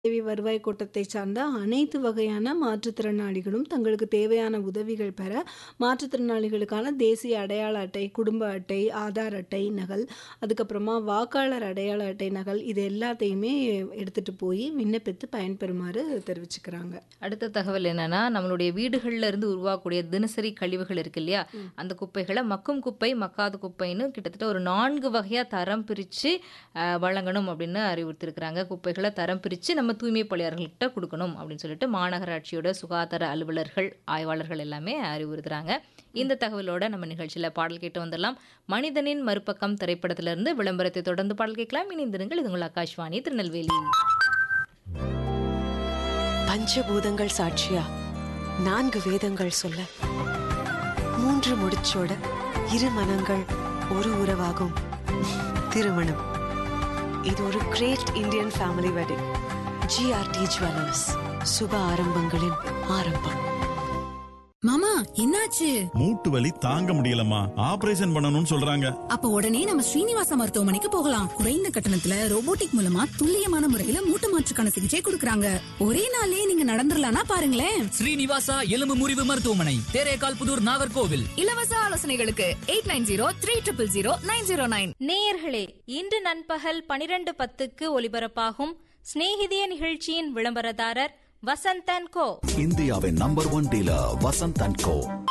தேவி வருவாய் கோட்டத்தை சார்ந்த அனைத்து வகையான மாற்றுத்திறனாளிகளும் தங்களுக்கு தேவையான உதவிகள் பெற மாற்றுத்திறனாளிகளுக்கான தேசிய அடையாள அட்டை குடும்ப அட்டை ஆதார் அட்டை நகல் அதுக்கப்புறமா வாக்காளர் அடையாள அட்டை நகல் இது எல்லாத்தையுமே எடுத்துட்டு போய் விண்ணப்பித்து பயன்பெறுமாறு தெரிவிச்சுக்கிறாங்க அடுத்த தகவல் என்னன்னா நம்மளுடைய வீடுகள்ல இருந்து உருவாகக்கூடிய தினசரி கழிவுகள் இருக்கு இல்லையா அந்த குப்பைகளை மக்கும் குப்பை மக்காத குப்பைன்னு கிட்டத்தட்ட ஒரு நான்கு வகையா தரம் பிரிச்சு அஹ், வழங்கணும் அப்படின்னு அறிவுறுத்திருக்கிறாங்க குப்பைகளை தரம் பிரிச்சு நம்ம தூய்மை பணியாளர்கள்கிட்ட கொடுக்கணும் அப்படின்னு சொல்லிட்டு மாநகராட்சியோட சுகாதார அலுவலர்கள் ஆய்வாளர்கள் எல்லாமே அறிவுறுத்துறாங்க இந்த தகவலோட நம்ம நிகழ்ச்சியில பாடல் கேட்டு வந்துடலாம் மனிதனின் மறுபக்கம் திரைப்படத்திலிருந்து விளம்பரத்தை தொடர்ந்து பாடல் கேட்கலாம் இணைந்திருங்கள் இது உங்கள் ஆகாஷ்வாணி திருநெல்வேலி பஞ்சபூதங்கள் சாட்சியா நான்கு வேதங்கள் சொல்ல மூன்று முடிச்சோட இரு மனங்கள் ஒரு உறவாகும் திருமணம் இது ஒரு great Indian family wedding GRT jewellers சுப ஆரம்பங்களின் ஆரம்பம் மாமா என்னாச்சு மூட்டு வலி தாங்க முடியலம்மா ஆபரேஷன் பண்ணணும்னு சொல்றாங்க அப்ப உடனே நம்ம ஸ்ரீனிவாசா மருத்துவமனைக்கு போகலாம் குறைந்த கட்டணத்துல ரோபோட்டிக் மூலமா துல்லியமான முறையில மூட்டு மாற்றுக்கான சிகிச்சை கொடுக்கறாங்க ஒரே நாள்லயே நீங்க நடந்துடலாம்னா பாருங்களேன் ஸ்ரீனிவாசா எலும்பு முறிவு மருத்துவமனை தேரேகால் புதூர் நாகர்கோவில் இலவச ஆலோசனைகளுக்கு eight nine zero three triple zero nine zero nine நேயர்களே இன்று நண்பகல் பனிரெண்டு பத்துக்கு ஒலிபரப்பாகும் சிநேகிதிய நிகழ்ச்சியின் விளம்பரதாரர் வசந்தன் கோ இந்தியாவின் number one dealer Vasanth and go